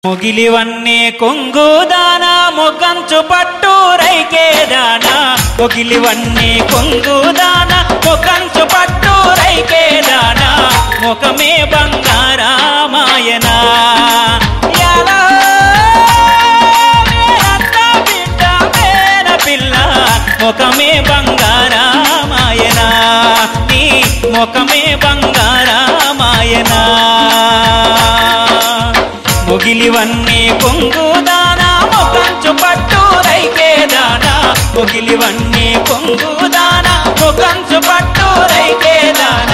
మొగిలివన్నే కొంగుదాన మొగ్గంచు పట్టు రైకే దాన మొగిలివన్నే కొంగుదాన మొగ్గంచు పట్టు రైకే దాన ముఖమే బంగారామాయన యాలా, మేనత్త బిడ్డ మేన పిల్ల ముఖమే బంగారామాయన నీ ముఖమే బంగారామాయనా ముగిలివన్నీ కొంగుదానా ముఖంచు పట్టు రైకే దానా ముగిలివన్నీ కొంగుదానా ముఖంచు పట్టు రైకే దానా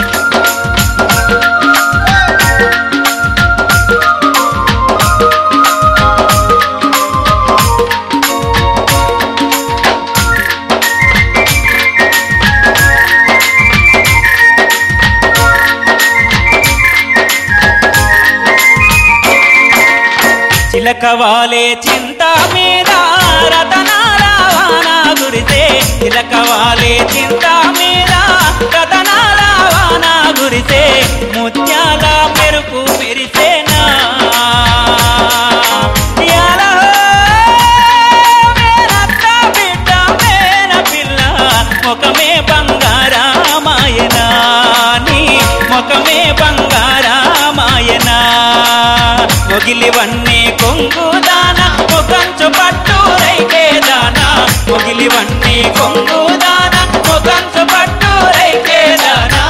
చిలకవాలే చింత మీద రతనాల వాన గురితే చిలకవాలే చింత మీద రతనాల వాన గురితే ముత్యాల మెరుపు మెరిసేనా యాలో, మేనత్త బిడ్డ మేన పిల్ల ముఖమే బంగారామాయనా నీ ముఖమే బంగారామాయనా మొగిలివన్నీ కొంగుదాన ముఖంచు పట్టు రైకే దాన మొగిలివన్నీ కొంగుదాన ముఖంచు పట్టు రైకే దానా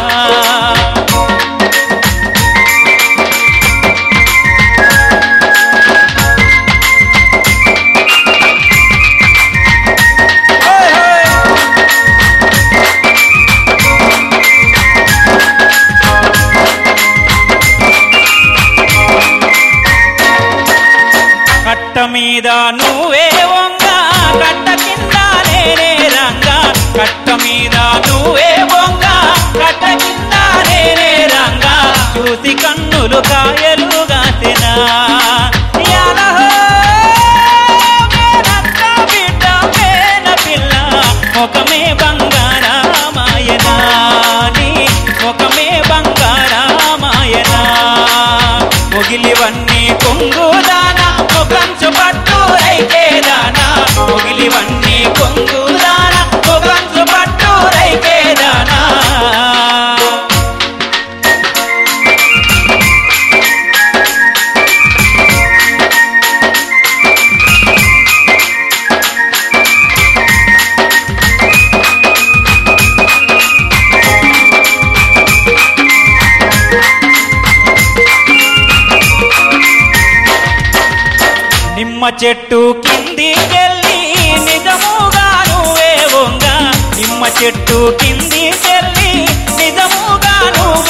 హోయ్ హోయ్ కట్ట మీద నువ్వే వంగ కట్ట కింద నేనే రంగ కట్ట మీద నువ్వే వంగ కట్ట కింద నేనే రంగ చూసి కన్నులు కాయలు గాసెనా యాలహో, మేనత్త బిడ్డ మేన పిల్ల ముఖమే బంగారామాయనా నీ ముఖమే బంగారామాయనా మొగిలివన్నీ కొంగుదాన ముఖంచు పట్టు రైకే దాన మొగిలివన్నీ కొంగుదాన ముఖంచు పట్టు రైకే దానా నిమ్మ చెట్టు కిందికెళ్ళి నిజముగా నువ్వే వంగ నిమ్మ చెట్టు కిందికెళ్ళి నిజముగా నువ్వే